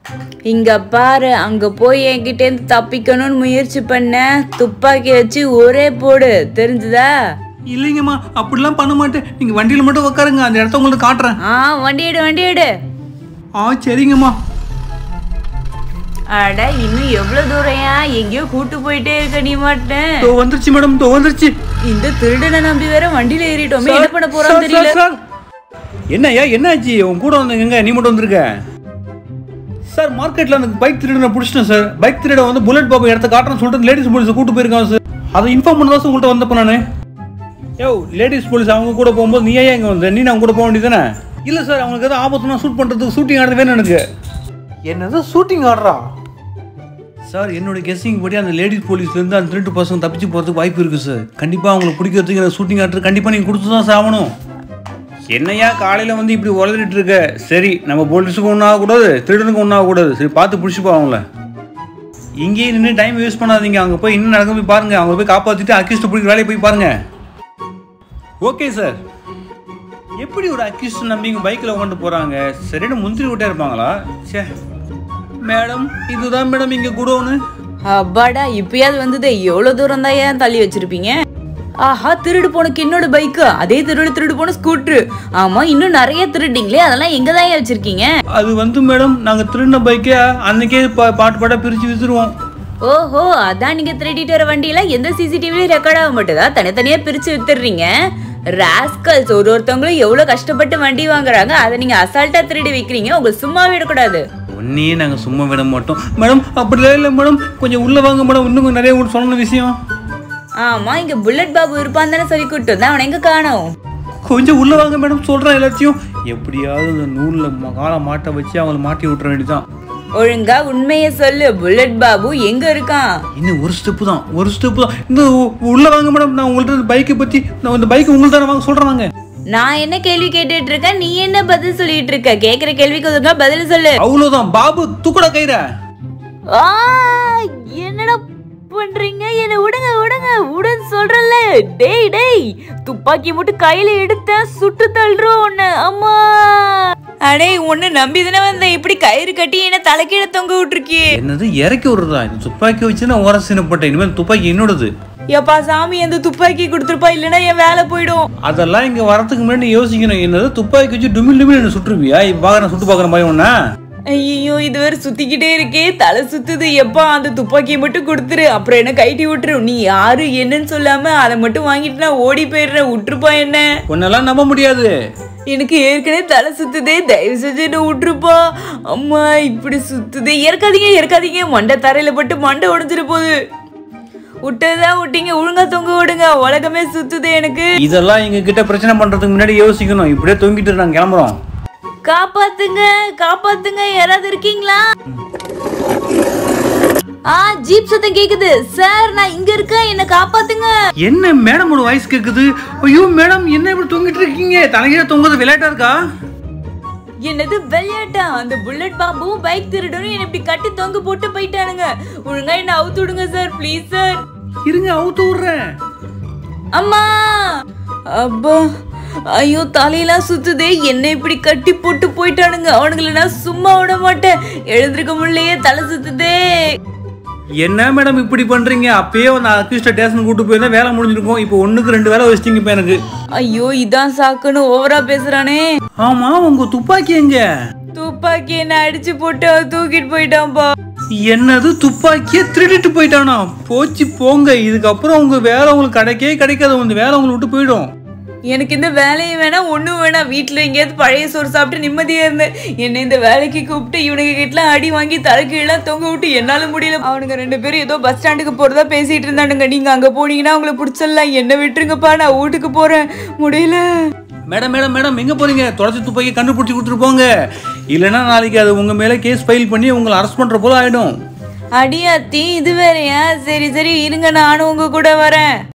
இங்க பாரு அங்க போய் என்கிட்ட இருந்து தப்பிக்கணும்னு முயற்சி பண்ண துப்பாக்கி வச்சு ஒரே போடு தெரிஞ்சுதா இல்லைங்கம்மா அப்படிலாம் பண்ண மாட்டேன் நீங்க வண்டியில மட்டும் உட்காருங்க அந்த இடத்த உங்களுக்கு காட்டுறேன் ஆ வண்டி எடு வண்டி எடு ஆ சரிங்கம்மா அட இன்னும் எவ்வளவு தூரம்யா எங்கேயோ கூட்டு போயிட்டே இருக்க நீ மாட்டேன் தோ வந்துருச்சு மேடம் தோ வந்துருச்சு இந்த திருடனை நம்பி வேற வண்டியில ஏறிட்டோமே என்ன பண்ண போறோம் சார், தெரியல சார், சார். என்னய்யா என்னாச்சு உன் கூட வந்தவங்க நீ மட்டும் வந்திருக்க சார் மார்க்கெட்ல அந்த பைக் திருடனை பிடிச்சிட்டேன் சார் பைக் திருட வந்து புல்லட் பாபு இடத்த காட்டுறேன்னு சொல்லிட்டு லேடிஸ் போலீஸ் கூட்டு போயிருக்காங்க சார் அதை இன்ஃபார்ம் பண்ண தான் சார் உங்கள்கிட்ட வந்தப்ப நான் யோ லேடிஸ் போலீஸ் அவங்க கூட போகும்போது நீ ஏன் இங்கே வந்த நீ அவங்க கூட போக வேண்டியதானே இல்லை சார் அவங்களுக்கு எதாவது ஆபத்துனா ஷூட் பண்ணுறதுக்கு ஷூட்டிங் ஆடுறது வேணும் எனக்கு என்னது ஷூட்டிங் ஆடுறா சார் என்னோட கெஸ்ஸிங் படி அந்த லேடிஸ் போலீஸ்லேருந்து அந்த திருட்டு பசங்க தப்பிச்சு போகிறதுக்கு வாய்ப்பு இருக்குது சார் கண்டிப்பாக அவங்களுக்கு பிடிக்கிறதுக்கு எனக்கு ஷூட்டிங் ஆர்டர் கண்டிப்பாக நீங்கள் கொடுத்து தான் சார் ஆகணும் என்னையா காலையில் வந்து இப்படி உளறிட்டு இருக்க சரி நம்ம போலீஸுக்கு ஒன்றும் ஆகக்கூடாது திருடனுக்கு ஒன்றும் ஆகக்கூடாது சரி பார்த்து பிடிச்சிப்போ அவங்கள இங்கேயே நின்று டைம் வேஸ்ட் பண்ணாதீங்க அங்கே போய் இன்னும் நடக்க போய் பாருங்கள் அவங்க போய் காப்பாற்றிட்டு அக்யூஸ்ட் பிடிக்கிற வேலையை போய் பாருங்கள் ஓகே சார் எப்படி ஒரு அக்யூஸ்ட் நம்பி இங்கே பைக்கில் உட்காந்து போகிறாங்க சரின்னு முந்திரி விட்டே இருப்பாங்களா சே மேடம் இதுதான் மேடம் இங்கே குடோனு அப்பாடா இப்பயாவது வந்தது எவ்வளவு தூரம் தான் ஏன் தள்ளி வச்சிருப்பீங்க ஆஹா திருடு போனக்கு என்னோட பைக்கு அதே திருடு திருடு போன ஸ்கூட்ரு ஆமா இன்னும் நிறைய திருடிங்களே அதெல்லாம் எங்க தான் ஏன் வச்சிருக்கீங்க அது வந்து மேடம் நாங்கள் திருடின பைக்கை அன்னைக்கே பா பாட்டு பாட்டாக பிரித்து விற்றுருவோம் ஓஹோ அதான் நீங்க திருடிட்டு வர வண்டியில எந்த சிசிடிவிலையும் ரெக்கார்ட் ஆக மாட்டேதா தனித்தனியா பிரிச்சு வித்துடுறீங்க ராஸ்கல்ஸ் ஒரு ஒருத்தவங்களும் எவ்வளவு கஷ்டப்பட்டு வண்டி வாங்குறாங்க அதை நீங்க அசால்ட்டா திருடி வைக்கிறீங்க உங்களுக்கு சும்மாவே விடக்கூடாது ஒன்னையே நாங்கள் சும்மா விட மாட்டோம் மேடம் அப்படிலாம் இல்லை மேடம் கொஞ்சம் உள்ளே வாங்க மேடம் இன்னும் கொஞ்சம் நிறைய உங்களுக்கு சொல்லணும் விஷயம் ஆமா இங்க புல்லட் பாபு இருப்பான் தானே சொல்லி கூட்டு வந்தா அவனை எங்க காணோம் கொஞ்சம் உள்ளே வாங்க மேடம் சொல்கிறேன் எல்லாத்தையும் எப்படியாவது இந்த நூலில் காலை மாட்ட வச்சு அவங்கள மாட்டி விட்டுற வேண்டியதான் ஒழுங்கா உண்மையை சொல்லு புல்லட் பாபு எங்க இருக்கான் இன்னும் ஒரு ஸ்டெப்பு தான் ஒரு ஸ்டெப்பு தான் இந்த உ- உள்ளே வாங்க மேடம் நான் உங்கள்கிட்ட பைக்கை பற்றி நான் இந்த பைக் உங்களுக்கு தானே வாங்க சொல்கிறேன் வாங்க நான் என்ன கேள்வி கேட்டுட்டு இருக்கேன் நீ என்ன பதில் சொல்லிட்டு இருக்க கேக்குற கேள்விக்கு ஒழுங்கா பதில் சொல்லு அவ்வளோதான் பாபு தூக்கடா கயிற ஆ, என்னடா பண்றீங்க என்ன விடுங்க விடுங்க உடன் சொல்றல டேய் டேய் துப்பாக்கி மட்டும் கையில எடுத்த சுட்டு தள்ளுறோம் உன்னை அம்மா அடே உன்னை நம்பி தானே வந்தேன் இப்படி கயிறு கட்டி என்ன தலைக்கீழ தொங்க விட்டுருக்கியே என்னது இறக்கி விடுறதா இந்த துப்பாக்கி வச்சு நான் உரசினப்பட்டேன் இனிமேல் துப்பாக்கி என்னோடது எப்பா சாமி அந்த துப்பாக்கி கொடுத்துருப்பா இல்லைன்னா என் வேலை போயிடும் அதெல்லாம் இங்கே வரதுக்கு முன்னாடி யோசிக்கணும் என்னது துப்பாக்கி வச்சு டுமில் டுமில் என்ன சுட்டுருவியா இப்போ பார்க்க நான் சுட்டு பார்க்குற மாதிரி ஒன்றா ஐயோ இது வேற சுத்திக்கிட்டே இருக்கே தலை சுத்துது எப்பா அந்த துப்பாக்கியை மட்டும் கொடுத்துரு அப்புறம் என்ன கைட்டி விட்டுரு நீ யாரு என்னன்னு சொல்லாம அதை மட்டும் வாங்கிட்டு நான் ஓடி போயிடுறேன் விட்டுருப்பா என்ன உன்னெல்லாம் நம்ப முடியாது எனக்கு ஏற்கனவே தலை சுத்துதே தயவு செஞ்சு என்ன விட்டுருப்பா அம்மா இப்படி சுத்துதே இறக்காதீங்க இறக்காதீங்க மண்டை தரையில பட்டு மண்டை உடைஞ்சிட போகுது விட்டதுதான் விட்டீங்க ஒழுங்கா தொங்க விடுங்க உலகமே சுத்துதே எனக்கு இதெல்லாம் எங்க கிட்ட பிரச்சனை பண்றதுக்கு முன்னாடி யோசிக்கணும் இப்படியே தொங்கிட்டு நாங்க கிளம்புறோம் காப்பாத்துங்க காப்பாத்துங்க யாராவது இருக்கீங்களா ஆ ஜீப் சத்தம் கேக்குது சார் நான் இங்க இருக்கேன் என்ன காப்பாத்துங்க என்ன மேடமோட வாய்ஸ் கேக்குது ஐயோ மேடம் என்ன இப்படி தொங்கிட்டு இருக்கீங்க தலைகீழ தொங்குறது விளையாட்டா இருக்கா என்னது விளையாட்டா அந்த புல்லட் பாம்பும் பைக் திருடனும் என்ன இப்படி கட்டி தொங்க போட்டு போயிட்டானுங்க ஒழுங்கா என்ன அவுத்து விடுங்க சார் ப்ளீஸ் சார் இருங்க அவுத்து விடுறேன் அம்மா அப்பா ஐயோ தலையெல்லாம் சுத்துதே என்ன இப்படி கட்டி போட்டு போயிட்டானுங்க அவனுங்களை நான் சும்மா விட மாட்டேன் எழுந்திருக்க முடியலையே தலை சுத்துதே என்ன மேடம் இப்படி பண்றீங்க அப்பயே வந்து அக்யூஸ்ட ஸ்டேஷன் கூட்டு போயிருந்தா வேலை முடிஞ்சிருக்கும் இப்போ ஒண்ணுக்கு ரெண்டு வேலை வச்சிட்டீங்க இப்போ எனக்கு ஐயோ இதான் சாக்குன்னு ஓவரா பேசுறானே ஆமா உங்க துப்பாக்கி எங்க துப்பாக்கி என்ன அடிச்சு போட்டு அவன் தூக்கிட்டு போயிட்டான்பா என்னது துப்பாக்கியே திருடிட்டு போயிட்டானா போச்சு போங்க இதுக்கப்புறம் உங்க வேலை உங்களுக்கு கிடைக்கவே கிடைக்காது உங்க வேலை உங்களுக்கு விட்டு போயிடும் எனக்கு இந்த வேலையும் வேணாம் ஒண்ணும் வேணாம் வீட்டுல எங்கேயாவது பழைய சோறு சாப்பிட்டு நிம்மதியா இருந்தேன் என்னை இந்த வேலைக்கு கூப்பிட்டு இவனுங்க கிட்டலாம் அடி வாங்கி தலைக்கீழலாம் தொங்க விட்டு என்னால முடியல அவனுங்க ரெண்டு பேரும் ஏதோ பஸ் ஸ்டாண்டுக்கு போறதா பேசிட்டு இருந்தானுங்க நீங்க அங்க போனீங்கன்னா அவங்கள பிடிச்சிடலாம் என்ன விட்டுருங்கப்பா நான் வீட்டுக்கு போறேன் முடியல மேடம் மேடம் மேடம் எங்க போறீங்க தொடச்சி துப்பாக்கி கண்டுபிடிச்சி கொடுத்துட்டு போங்க இல்லைன்னா நாளைக்கு அது உங்க மேல கேஸ் ஃபைல் பண்ணி உங்களை அரெஸ்ட் பண்ற போல ஆயிடும் அடியாத்தி இது வேறயா சரி சரி இருங்க நானும் உங்க கூட வரேன்